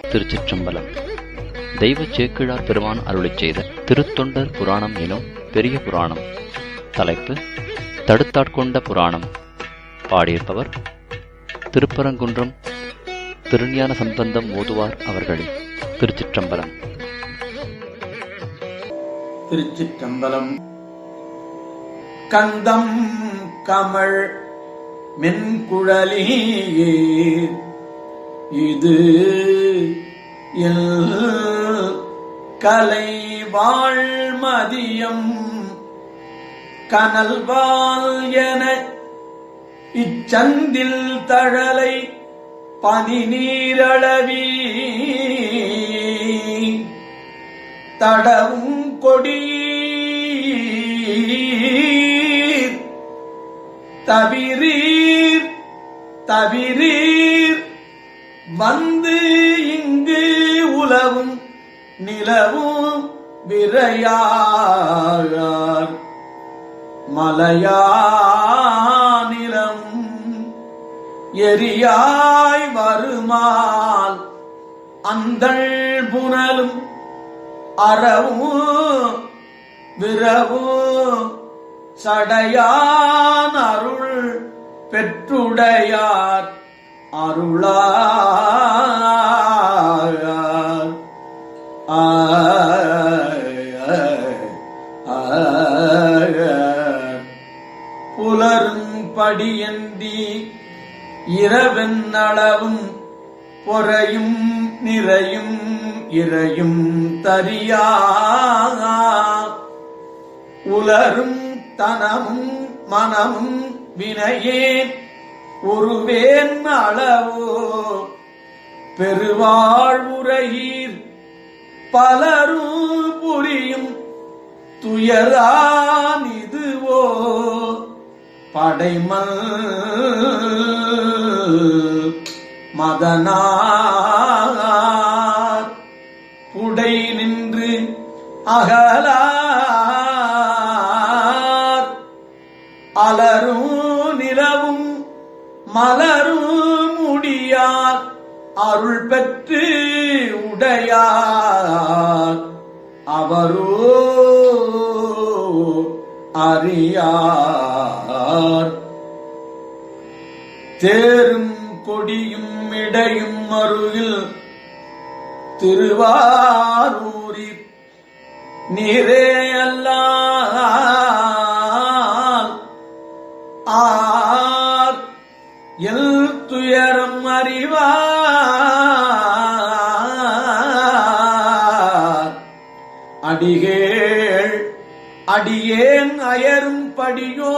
திருச்சிற்றம்பலம் தெய்வ சேக்கிழார் பெருமான் அருளிச் செய்த திருத்தொண்டர் புராணம் எனும் பெரிய புராணம் தலைப்பு தடுத்தாட்கொண்ட புராணம் பாடியிருப்பவர் திருப்பரங்குன்றம் திருஞான சம்பந்தம் ஓதுவார் அவர்களே திருச்சிற்றம்பலம் திருச்சிற்றம்பலம் கந்தம் கமழ் மென்குழலியே இது எல் கலை வாழ்மதியம் கனல்வால் என இச்சந்தில் தழலை பனி நீரளவி தடவும் கொடீர் தவிரீர் தவிரீர் வந்து இங்கு உலவும் நிலவும் விரையார் மலையானிலம் எரியாய் வருமால் அந்தள் புனலும் அறவும் விரவும் சடையான் அருள் பெற்றுடையார் அருளார் புலரும் படியந்தி இரவென் அளவும் பொறையும் நிறையும் இறையும் தரியா உலரும் தனமும் மனமும் வினையேன் ஒருவேன் அளவோ பெருவாழ்வுரையீர் பலரும் புரியும் துயரான் இதுவோ படைமல் மதனார் புடை நின்று அகலார் அலரும் நிலவும் மலரும் முடியார் அருள் பெற்று உடையார் அவரோ அறியார் தேரும் கொடியும் இடையும் அருகில் திருவாரூரில் நீரே அல்லால் ஆர் எல் துயரம் அறிவார் அடிகேள் அடியேன் அயரும் படியோ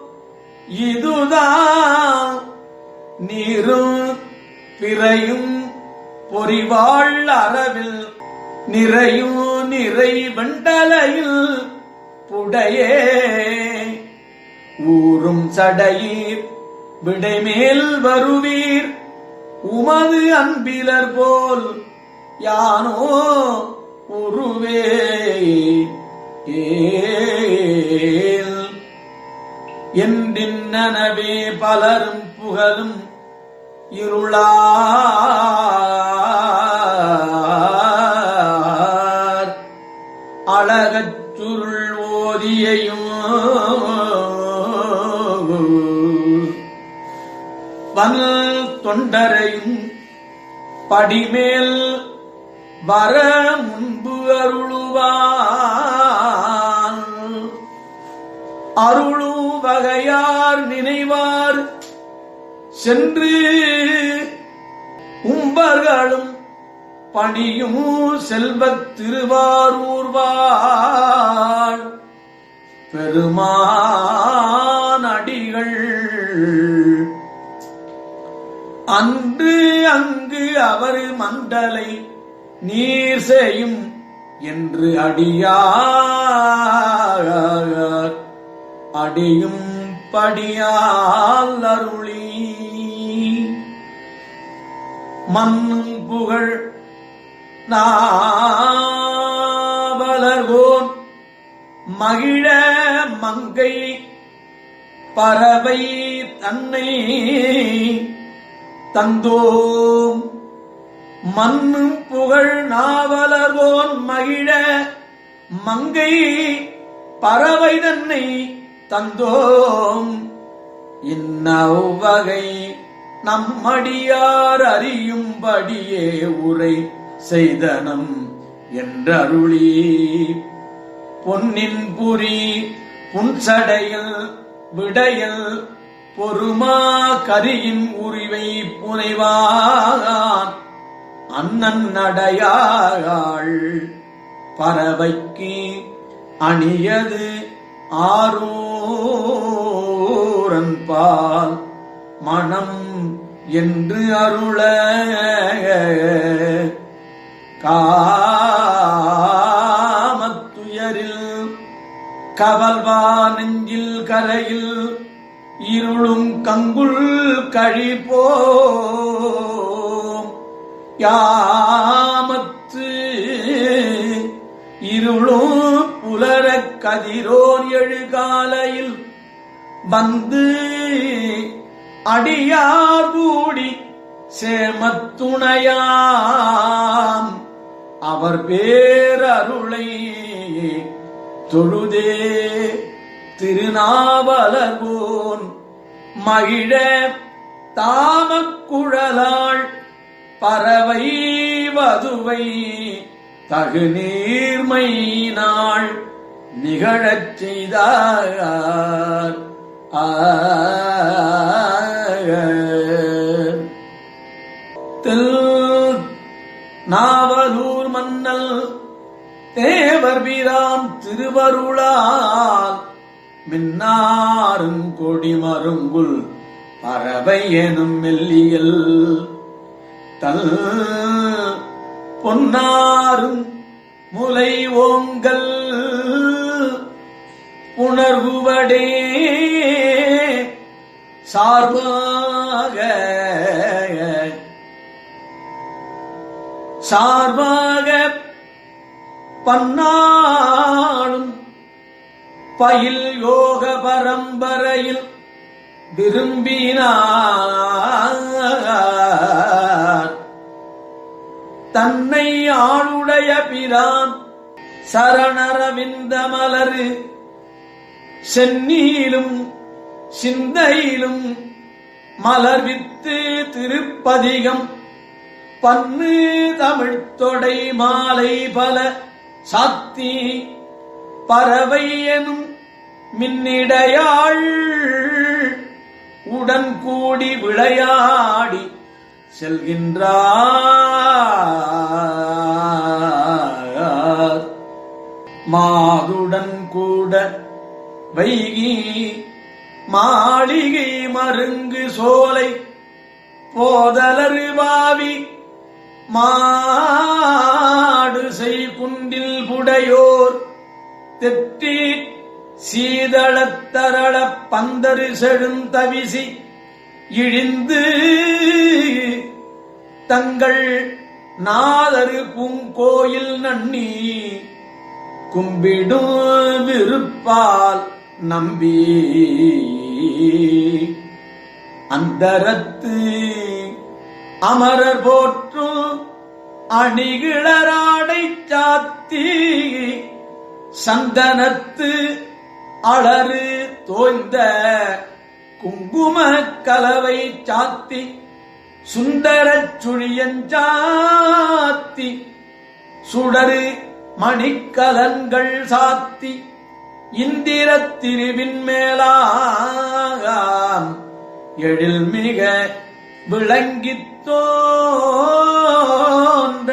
இதுதான் நீரும் பிறையும் பொறிவாள் அறவில் நிறையும் நிறை வெண்டலையில் புடையே ஊரும் சடையீர் விடைமேல் வருவீர் உமது அன்பிலர் போல் யானோ உருவே ஏல் என்றின்னனவே பலரும் புகழும் இருளார் அழகச் சுருள் ஓதியையும் வல் தொண்டரையும் படிமேல் வர முன்பு அருளுவான் அருளும் வகையார் நினைவார் சென்று உம்பர்களும் பணியும் செல்வத் திருவாரூர்வாள் பெருமான் அடிகள் அன்று அங்கு அவர் மண்டலை நீர் செய்யும் என்று அடியார் அடியும் படியால் அருளி மண்ணும் புகழ் நாவலர்கோன் மகிழ மங்கை பறவை தன்னை தந்தோம் மண்ணும் புகழ் நாவலர்வோன் மகிழ மங்கை பறவை தன்னை தந்தோம் இன்னவ்வகை நம்மடியார் அறியும்படியே உரை செய்தனம் என்றருளி பொன்னின் புரி புன்சடையில் விடையில் பொறுமா கரியின் உரிவை புனைவான் அண்ணன் நடையாள் பறவைக்கு அணியது ஆரூரன் பால் மனம் என்று அருள காமத்துயரில் கவல்வா நெஞ்சில் கரையில் இருளும் கங்குள் கழிப்போம் யாமத்து இருளும் புலரக் கதிரோர் எழுகாலையில் வந்து அடியார் கூடி சேமத்துணையாம் அவர் பேரருளை தொழுதே திருநாவலர்வோன் மகிழ தாமக்குழலாள் பறவை வதுவை தகு நீர்மை நாள் நிகழச் செய்தார் தில் நாவலூர் மன்னல் தேவர் வீராம் திருவருளால் மின்னாரும் கொடி மருங்குல் பறவை எனும் மெல்லியல் தல் பொன்னாரும் முலை ஓங்கல் உணர்வுவடே சார்பாக சார்பாக பன்னாளும் பயில் யோக பரம்பரையில் விரும்பினார் தன்னை ஆளுடைய பிரான் சரணரவிந்த மலரு சென்னீலும் சிந்தையிலும் மலர்வித்து திருப்பதிகம் பன்னு தமிழ்த் தொடை மாலை பல சாத்தி பறவை எனும் மின்னிடையாள் உடன் கூடி விளையாடி செல்கின்றார் மாதுடன் கூட வைகி மாளிகை மருங்கு சோலை போதலரு பாவி மாடு செய்குண்டில் புடையோர் தெற்றி சீதளத்தரள பந்தரு செழுந்தவிசி இழிந்து தங்கள் நாதரு பூங்கோயில் நன்னி கும்பிடும் விருப்பால் நம்பி அந்தரத்து அமரர் போற்றும் அணிகிளராடை சாத்தி சந்தனத்து அலறு தோய்ந்த குங்கும கலவை சாத்தி சுந்தரச் சுழியஞ்சாத்தி சுடரு மணிக்கலன்கள் சாத்தி இந்திரத் திருவின் மேலாம் எழில் மிக விளங்கித் தோன்ற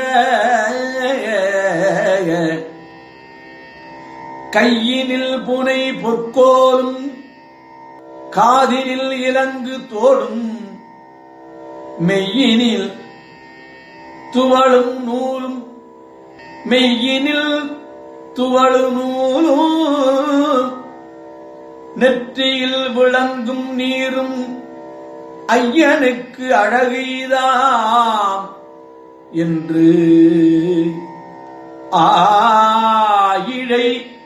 கையினில் புனை பொற்கோலும் காதினில் இலங்கு தோடும் மெய்யினில் துவளும் நூலும் மெய்யினில் துவளு நூலும் நெற்றியில் விளங்கும் நீரும் ஐயனுக்கு அழகிதாம் என்று ஆயிழை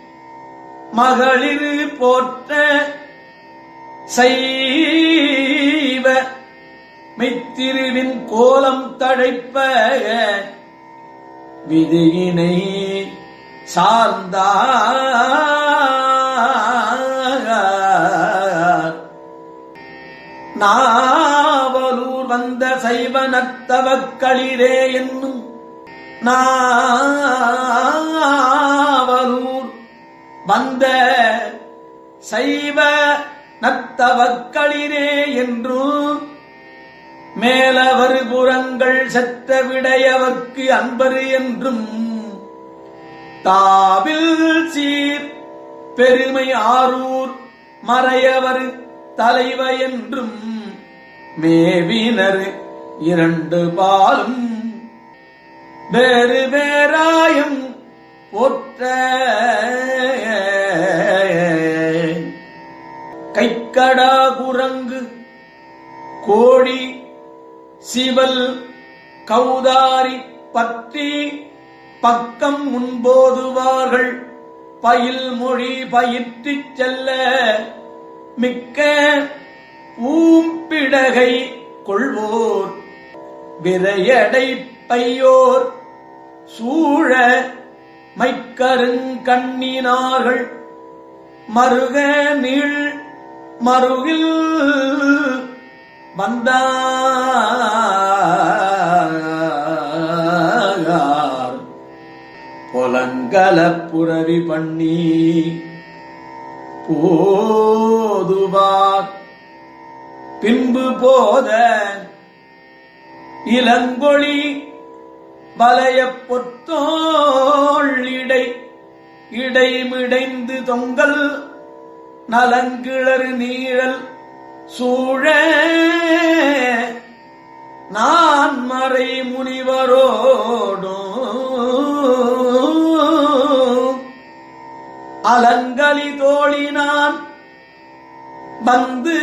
மகளிர் போற்ற செய்வ மெய்த்திருவின் கோலம் தழைப்ப விதியினை சார்ந்தார் நாவலூர் வந்த சைவனத்தவக்களிரே என்னும் நாவலூர் வந்த சைவ நத்தவக்களிரே என்றும் மேலவர் புறங்கள் செத்த விடையவர்க்கு அன்பரு என்றும் தாவில் சீர் பெருமை ஆரூர் மறையவர் தலைவ என்றும் மேவினர் இரண்டு பாலும் வேறு வேறாயும் போற்ற கைக்கடா குரங்கு கோழி சிவல் கௌதாரி பற்றி பக்கம் முன்போதுவார்கள் பயில் மொழி பயிற்றிச் செல்ல மிக்க ஊம்பிடகை கொள்வோர் விரையடை பையோர் சூழ மைக்கருங்கண்ணினார்கள் மருக நீள் மருகில் வந்தார் பொலங்கலப் புரவி பண்ணி போதுவார் பின்பு போத இளங்கொழி வலையப் பொத்தோள் இடை இடைமிடைந்து தொங்கல் நலங்கிளறு நீழல் சூழ நான் மறை முனிவரோடும் அலங்கலி தோழினான் வந்து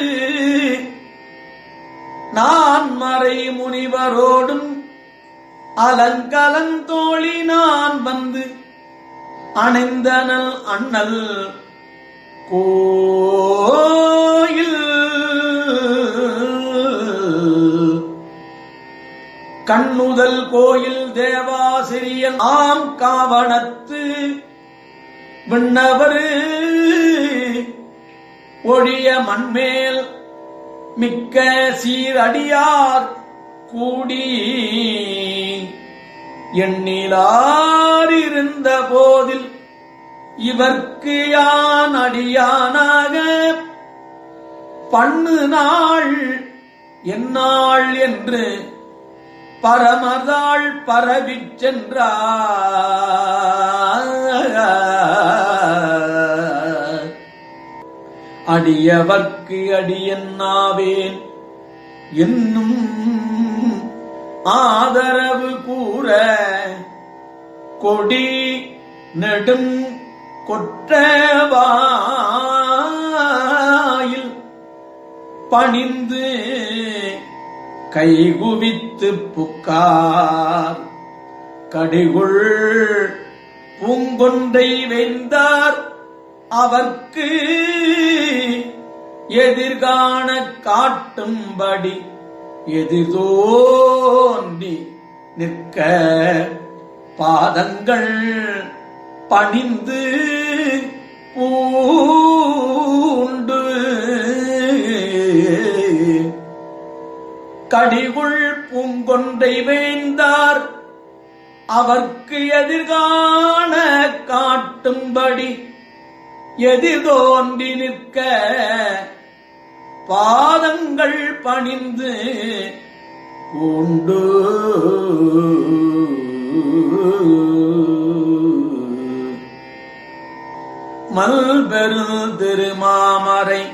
நான் மறை முனிவரோடும் அலங்கலந்தோழி நான் வந்து அணைந்தனல் அண்ணல் கோயில் கண்ணுதல் கோயில் தேவாசிரியன் ஆம் காவணத்து விண்ணவர் ஒழிய மண்மேல் மிக்க சீரடியார் கூடி எண்ணிலார் இருந்த போதில் இவர்க்கு யான் அடியானாக பண்ணு நாள் என்னாள் என்று பரமதாள் பரவிச் சென்றார் அடியவர்க்கு அடியன்னாவேன் என்னும் ஆதரவு கூற கொடி நெடும் கொற்றவாயில் பணிந்து கைகுவித்து புக்கார் கடிகுள் பூங்கொன்றை வெந்தார் அவர்க்கு எதிர்காண காட்டும்படி எதிர்தோன்றி நிற்க பாதங்கள் பணிந்து பூண்டு கடிகுள் பூங்கொன்றை வேந்தார் அவர்க்கு எதிர்காண காட்டும்படி எதிர்தோன்றி நிற்க பாதங்கள் பணிந்து பூண்டு மல்பெரு திருமாமரை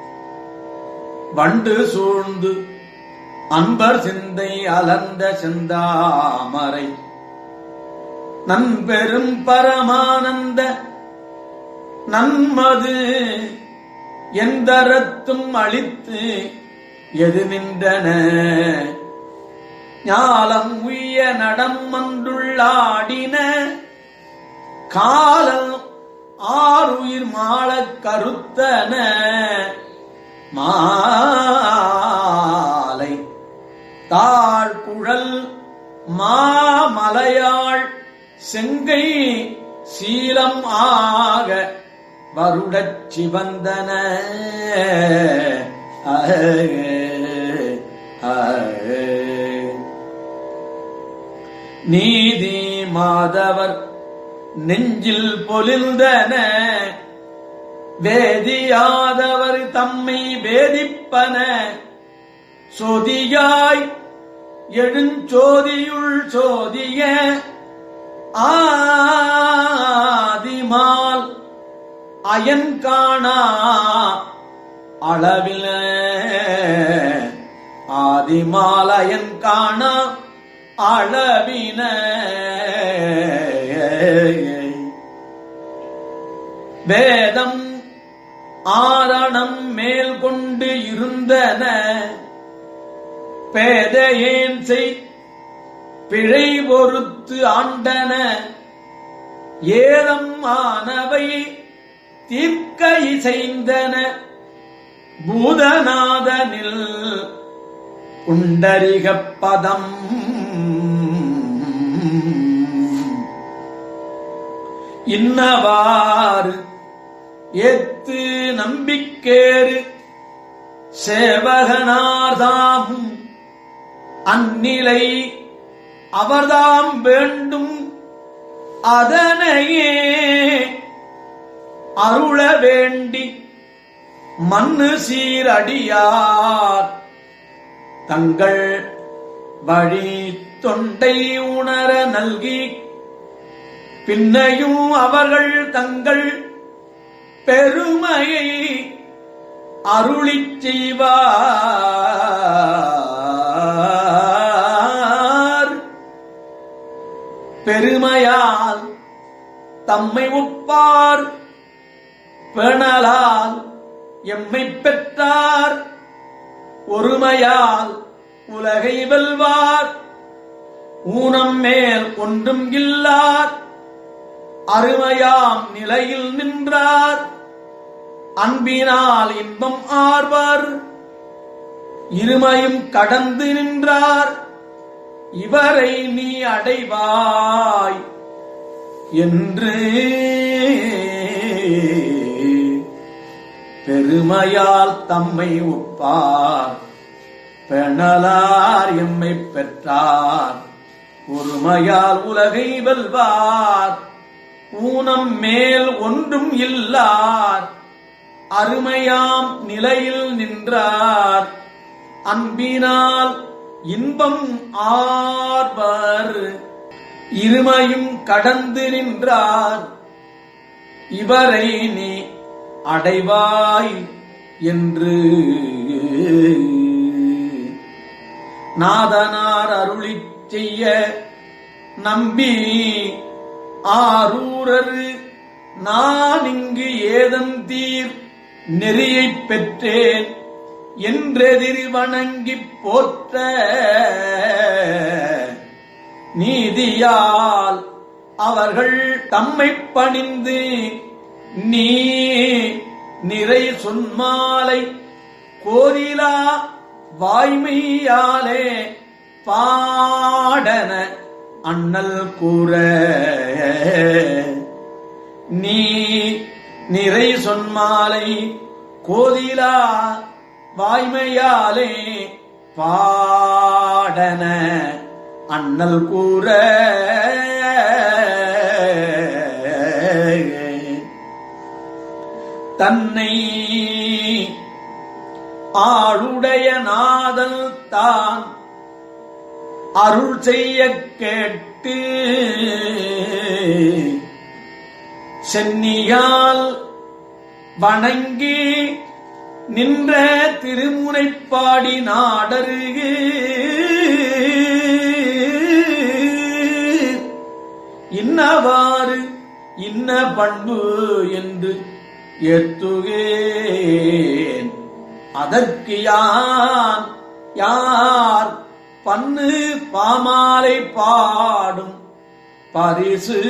வண்டு சூழ்ந்து அன்பர் சிந்தை அலர்ந்த செந்தாமரை நன்பெரும் பரமானந்த நன்மது எந்தரத்தும் அளித்து எது நின்றன ஞாலம் உய்ய நடம் வந்துள்ளாடின காலம் ஆறுயிர் மாளக் கருத்தன மாலை தாழ் குழல் மாமலையாள் செங்கை சீலம் ஆக வருடச் சிவந்தன நீதி மாதவர் நெஞ்சில் பொலிந்தன வேதியாதவர் தம்மை வேதிப்பன சோதியாய் எழுஞ்சோதியுள் சோதிய ஆதிமால் அயன் காணா அளவில ஆதிமால் அயன் காணா அளவின வேதம் ஆரணம் மேல் கொண்டு இருந்தன பேதையேன் செய் பிழை பொறுத்து ஆண்டன ஏலம் ஆனவை தீர்க்க இசைந்தன பூதநாதனில் புண்டரிகப் பதம் இன்னவாறு ஏத்து நம்பிக்கேறு சேவகனார்தாமும் அந்நிலை அவர்தாம் வேண்டும் அதனையே அருள வேண்டி மண்ணு சீரடியார் தங்கள் வழி தொண்டை உணர நல்கி பின்னையும் அவர்கள் தங்கள் பெருமையை அருளிச் செய்வார் பெருமையால் தம்மை ஒப்பார் பேணலால் எம்மை பெற்றார் ஒருமையால் உலகை வெல்வார் ஊனம் மேல் ஒன்றும் இல்லார் அருமையாம் நிலையில் நின்றார் அன்பினால் இன்பம் ஆர்வர் இருமையும் கடந்து நின்றார் இவரை நீ அடைவாய் என்று பெருமையால் தம்மை ஒப்பார் பெணலார் எம்மை பெற்றார் ஒருமையால் உலகை வெல்வார் ஊனம் மேல் ஒன்றும் இல்லார் அருமையாம் நிலையில் நின்றார் அன்பினால் இன்பம் ஆர்வர் இருமையும் கடந்து நின்றார் இவரை நீ அடைவாய் என்று நாதனார் அருளிச் செய்ய நம்பி ஆரூரர் நான் இங்கு ஏதந்தீர் நெறியைப் பெற்றேன் என்றெதிர் வணங்கிப் போற்ற நீதியால் அவர்கள் தம்மைப் பணிந்து நீ நிறை சொன்மாலை கோரிலா வாய்மையாலே பாடன அண்ணல் கூற நீ நிறை சொன்மாலை கோதிலா வாய்மையாலே பாடன அண்ணல் கூற தன்னை ஆளுடைய நாதல் தான் அருள் செய்ய கேட்டு சென்னியால் வணங்கி நின்ற திருமுனைப்பாடி நாடருகு இன்னவாறு இன்ன பண்பு என்று ஏத்துகேன் அதற்கு யான் யார் பன்னு பாமாலை பாடும் பரிசு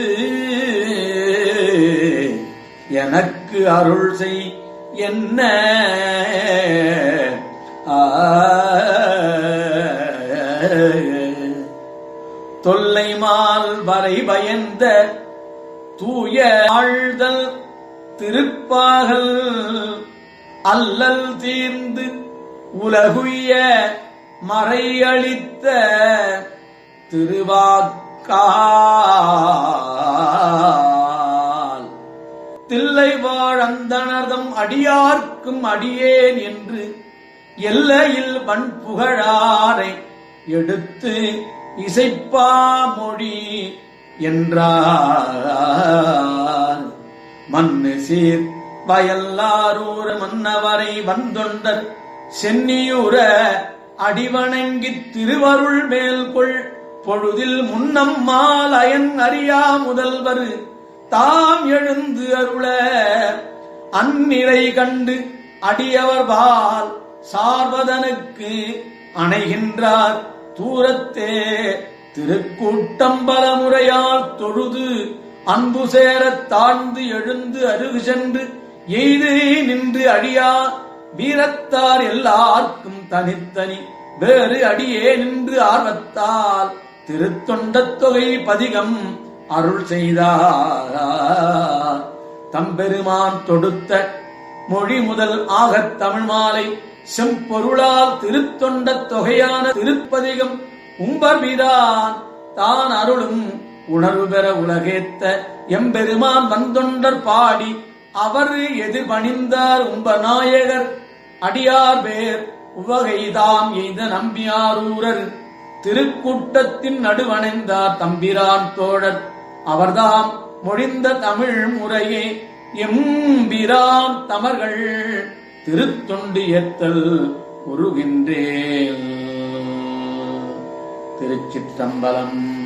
எனக்கு அருள் செய் என்ன ஆ தொல்லைமால் வரை பயந்த தூய ஆழ்தல் திருப்பாகல் அல்லல் தீர்ந்து உலகுய மறையளித்த திருவாக்கால் தில்லை வாழந்தனதம் அடியார்க்கும் அடியேன் என்று எல்லையில் வன்புகழாரை எடுத்து இசைப்பா மொழி என்றார் மண்ணு சீர் வயல்லாரூர மன்னவரை வந்தொண்டர் சென்னியூர அடிவணங்கித் திருவருள் மேல்கொள் பொழுதில் முன்னம் மாலயன் அறியா முதல்வர் தாம் எழுந்து அருள அந்நிறை கண்டு அடியவர் பால் சார்வதனுக்கு அணைகின்றார் தூரத்தே திருக்கூட்டம் பல முறையால் தொழுது அன்பு சேரத் தாழ்ந்து எழுந்து அருகு சென்று எய்து நின்று அடியா வீரத்தார் எல்லார்க்கும் தனித்தனி வேறு அடியே நின்று ஆர்வத்தால் திருத்தொண்டத் தொகை பதிகம் அருள் செய்தார் தம்பெருமான் தொடுத்த மொழி முதல் ஆகத் தமிழ் மாலை செம்பொருளால் திருத்தொண்டத் தொகையான திருப்பதிகம் உம்பர்விதான் தான் அருளும் உணர்வு பெற உலகேத்த எம்பெருமான் வந்தொண்டர் பாடி அவர் எதிர்பணிந்தார் உம்ப நாயகர் அடியார் பேர் உவகைதாம் எய்த நம்பியாரூரர் திருக்கூட்டத்தின் நடுவணைந்தார் தம்பிரான் தோழர் அவர்தாம் மொழிந்த தமிழ் முறையே எம்பிரான் தமர்கள் திருத்தொண்டு ஏத்தல் உருகின்றேன் திருச்சிற்றம்பலம்